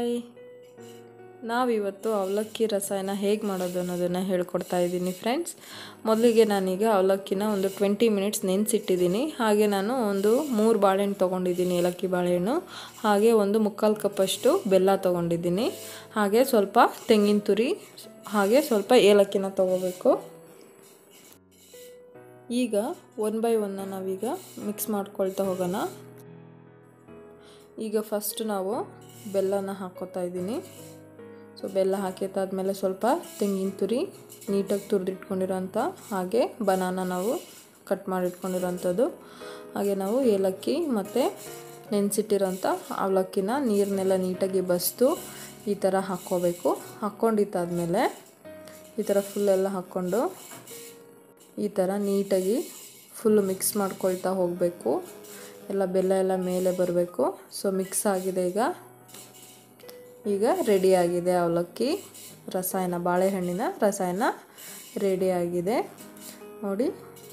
hi ನಾವಿವತ್ತು ಅವಲಕ್ಕಿ ರಸಾಯನ ಹೇಗೆ ಮಾಡೋದು ಅನ್ನೋದನ್ನು ಹೇಳ್ಕೊಡ್ತಾ ಇದ್ದೀನಿ ಫ್ರೆಂಡ್ಸ್ ಮೊದಲಿಗೆ ನಾನೀಗ ಅವಲಕ್ಕಿನ ಒಂದು ಟ್ವೆಂಟಿ ಮಿನಿಟ್ಸ್ ನೆನೆಸಿಟ್ಟಿದ್ದೀನಿ ಹಾಗೆ ನಾನು ಒಂದು ಮೂರು ಬಾಳೆಹಣ್ಣು ತೊಗೊಂಡಿದ್ದೀನಿ ಏಲಕ್ಕಿ ಬಾಳೆಹಣ್ಣು ಹಾಗೆ ಒಂದು ಮುಕ್ಕಾಲು ಕಪ್ಪಷ್ಟು ಬೆಲ್ಲ ತೊಗೊಂಡಿದ್ದೀನಿ ಹಾಗೆ ಸ್ವಲ್ಪ ತೆಂಗಿನ ತುರಿ ಹಾಗೆ ಸ್ವಲ್ಪ ಏಲಕ್ಕಿನ ತೊಗೋಬೇಕು ಈಗ ಒನ್ ಬೈ ಒನ್ನ ನಾವೀಗ ಮಿಕ್ಸ್ ಮಾಡ್ಕೊಳ್ತಾ ಹೋಗೋಣ ಈಗ ಫಸ್ಟ್ ನಾವು ಬೆಲ್ಲನ ಹಾಕ್ಕೋತಾ ಇದ್ದೀನಿ ಸೊ ಬೆಲ್ಲ ಹಾಕಿದ್ದಾದ್ಮೇಲೆ ಸ್ವಲ್ಪ ತೆಂಗಿನ ತುರಿ ನೀಟಾಗಿ ತುರಿದಿಟ್ಕೊಂಡಿರೋಂಥ ಹಾಗೆ ಬನಾನ ನಾವು ಕಟ್ ಮಾಡಿಟ್ಕೊಂಡಿರೋಂಥದ್ದು ಹಾಗೆ ನಾವು ಏಲಕ್ಕಿ ಮತ್ತು ನೆನೆಸಿಟ್ಟಿರೋಂಥ ಅವಲಕ್ಕಿನ ನೀರನ್ನೆಲ್ಲ ನೀಟಾಗಿ ಬಸ್ತು ಈ ಥರ ಹಾಕ್ಕೋಬೇಕು ಹಾಕ್ಕೊಂಡಿದ್ದಾದ್ಮೇಲೆ ಈ ಥರ ಫುಲ್ಲೆಲ್ಲ ಹಾಕ್ಕೊಂಡು ಈ ಥರ ನೀಟಾಗಿ ಫುಲ್ಲು ಮಿಕ್ಸ್ ಮಾಡ್ಕೊಳ್ತಾ ಹೋಗಬೇಕು ಎಲ್ಲ ಬೆಲ್ಲ ಎಲ್ಲ ಮೇಲೆ ಬರಬೇಕು ಸೊ ಮಿಕ್ಸ್ ಆಗಿದೆ ಈಗ ಈಗ ರೆಡಿಯಾಗಿದೆ ಅವಲಕ್ಕಿ ರಸಾಯನ ಬಾಳೆಹಣ್ಣಿನ ರಸಾಯನ ರೆಡಿಯಾಗಿದೆ ನೋಡಿ